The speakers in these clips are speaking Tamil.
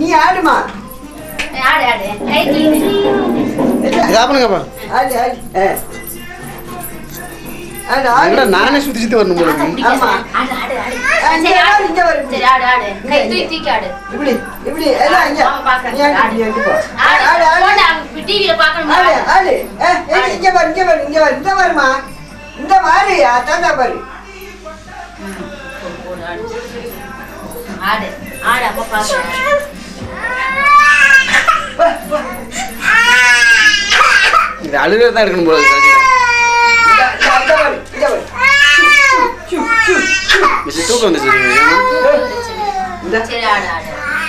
நீ ஆடுமா ஆடு ஆடு கை தூக்கு. இது ஆப்பனுங்கப்பா ஆடு ஆடு ஆ. ஆடு ஆடு என்னடா நானே சுத்தி சுத்தி வரணும் போல இருக்கு. ஆமா. ஆடு ஆடு ஆடு ஆ, இங்க சரி ஆடு, ஆடு இங்க வரு. சரி ஆடு ஆடு கை தூக்கி தூக்கி ஆடு இப்படி இப்படி எல்லாம் இங்க ஆமா, பார்க்கறேன். நீ ஆடு, நீ ஆடு, போ. ஆடு ஆடு ஆடு போடா, டிவியில பார்க்கணும் ஆடு ஆடு ஏ, ஏய், இங்க பாரு இங்க பாரு இங்க பாரு இந்த பாருமா இந்த பாரு அதான் பாரு போடு, ஆடு ஆடு ஆடு அப்பா பார்க்கறேன் வா, வா. இது அழுகை தான் எடுக்கணும் போல இருக்கு கடைசியில. இந்த- இந்த அந்த பாரு இந்த பாரு சு, சு, சு. மிஸ் தூக்கம் வந்துச்சு இந்த சரி ஆடு ஆடு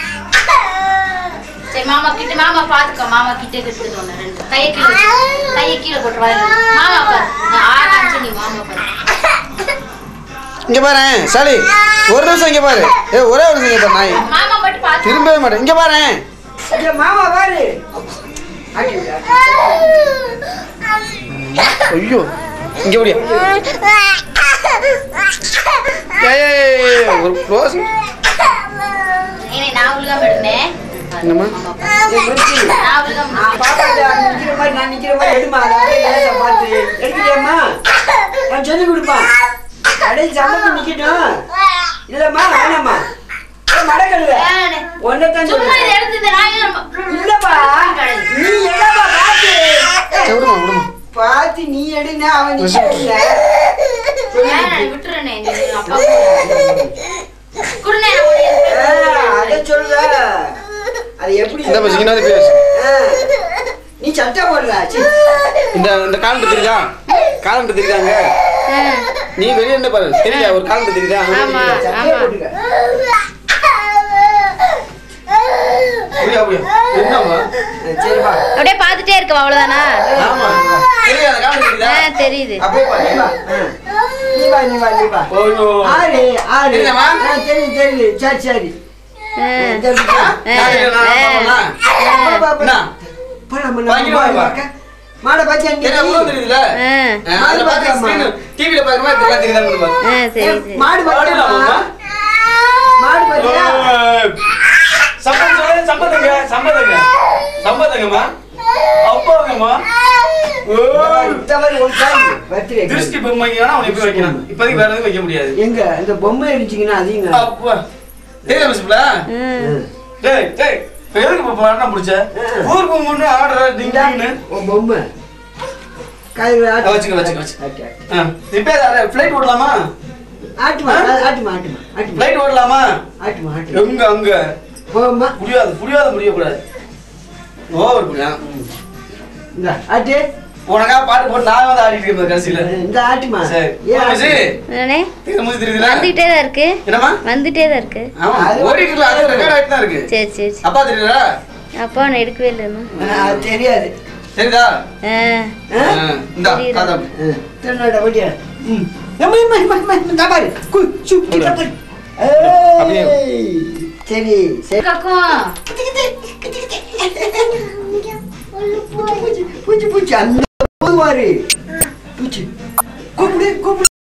சரி மாமா கிட்ட மாமா பாத்துக்கோ மாமா கிட்ட கிட்ட ஒண்ணு ரெண்டு கையை கீழே வச்சு. கையை கீழே போட்டு வாயில. மாமா பாரு நான் ஆடு அடிச்சு நீ மாமா பாரு இங்க பாரு சாலி ஒரு நிமிஷம் இங்க பாரு ஏ ஒரே ஒரு நிமிஷம் இங்க பாரு நாய் மாமா மட்டும் பாத்து திரும்பவே மாட்டேன் இங்க பாரு ஐயா, மாமா பாரு ஆடி விடு, ஆடி. ஐயோ இங்க ஓடியா ஏய், ஏய், ஏய், ஏய், ஒரு க்ளோஸ் ஏனே நான் உலகம் எடுனேன் என்னம்மா? ஏய், மிர்ச்சி. நான் உலகம் நான் பாப்பாட்ட அங்க நிக்கிற மாதிரி நான் நிக்கிற மாதிரி எடுமா அதை அப்படியே லேசா பார்த்து எடுக்கிறியாம்மா நான் சொல்லி கொடுப்பா கடை சமைச்சு நிக்கட்டும் இல்லம்மா வேணாம்மா ஏய், மடக்கழுத வேணாண்ணே. ஒன்னதான் சும்மா இதை சொல்றேன் எடுத்து இந்த நாயை நம்ம- இல்லப்பா நீ என்னப்பா பார்த்து சரி, விடுமா விடுமா பார்த்து நீ எடுனா அவன் நிக்கல வேணாண்ணே, விட்டுறேண்ணே, நீ அப்பா குடுண்ணே, அத சொல்ற அது எப்படி இந்த பஸ் இங்க வந்து பேசு ஆ. நீ சட்டை போடுற சி. இந்த இந்த காலண்டு தெரியுதா காலண்டு தெரியுதாங்க நீ வெளியே இருந்து பாரு தெரியுதா ஒரு காலண்டு தெரியுதா அங்க ஆமா. தெரியுதா? சட்டையை போட்டுக்க அப்படியா அப்படியா என்னம்மா சரிப்பா அப்படியே பார்த்துட்டே இருக்கவா அவ்வளவுதானா ஆமா தெரியுதா அந்த காலண்டு தெரியுதா ஆ, தெரியுது அப்படியே பாரு நீ வா நீ வா நீ வா நீ வா ஓய்யோ ஆறு ஆறு தெரியுதாம்மா? ஆ, தெரியும் தெரியும் சரி சரி ஆ. தெரியுதா? நான் நான் பாப்போம்னா பா, பா, பா. என்ன போடா, நம்ம வாங்கி நம்ம வா, மாடை வா. பார்க்க. மாடை பார்த்தியா நீ? தெரியுதா உள்ள தெரியுதுல ஆ. அதுல பாத்து ஸ்கிரீன் டிவில பாக்குற மாதிரி இதெல்லாம் தெரியுதா பாரு ஆ, சரி ஏய், சரி மாடு பார்த்தியா? மாடுலாமா? மாடு பார்த்தியா? சம்பந்தம் சொல்லு, சம்பந்தங்க சம்பந்தங்க சம்பந்தங்கம்மா அப்பாங்கம்மா ஓய். இந்த மாதிரி ஒரு சாமி, birthday. திருஷ்டி பொம்மைக்கு வேணா அவனை போய் வைக்கலாம் இப்போதைக்கு வேற எதுவும் வைக்க முடியாது எங்க இந்த பொம்மை இருந்துச்சுங்கன்னா அதிகங்க அப்பா தெரியுதா மிஸ்ல ம். டேய் டேய் இப்ப எதுக்கு இப்ப மரணம் பிடிச்ச ஊர் பொம்மைன்னு ஆடுற டிங்டான்னு உன் பொம்மை கையில் ஆட்டு வச்சுக்க, வச்சுக்க, வச்சுக்க. ஆட்டு, ஆட்டு. இப்போ ஃப்ளைட் ஓடலாமா ஆட்டுமா ஆட்டுமா ஆட்டுமா ஆட்டுமா ஃப்ளைட் ஓடலாமா ஆட்டுமா ஆட்டுமா எங்க அங்க போம்மா முடியாது புரியாது முடியக்கூடாது ஓவர் புரியா இந்த ஆட்டு உனக்கா பாட்டு போட்டு நான் வந்து ஆடிட்டு இருக்கேன் கடைசியில இந்த ஆட்டுமா சரி ஏன் மிஸ்ஸு, என்னண்ணே? தெரியுதா மூஞ்சி தெரியுதுல வந்துகிட்டே தான் இருக்கு என்னம்மா வந்துட்டே தான் இருக்கு ஆமா அது ஓடிட்டு இருக்குல்ல, அது ரெக்கார்ட் ஆயிட்டு தான் இருக்கு சரி சரி சரி அப்பா தெரியுதா அப்பா நான் எடுக்கவே இல்லை இன்னும். ஆ, அது தெரியாது தெரியுதா ஆ. ஆ? ஆ, இந்தா தெரியுது. தாத்தா ஆ, திருநாட வண்டியா ம் எம்மா, எம்மா, எம்மா, எம்மா, இந்த பாரு கு சு கிட்ட பாரு அப்படியே. ஏய், சரி சரி கக்கும். பூச்சி பூச்சி அந்த பூ பாரு பூச்சி கூப்பிடு கூப்பிடு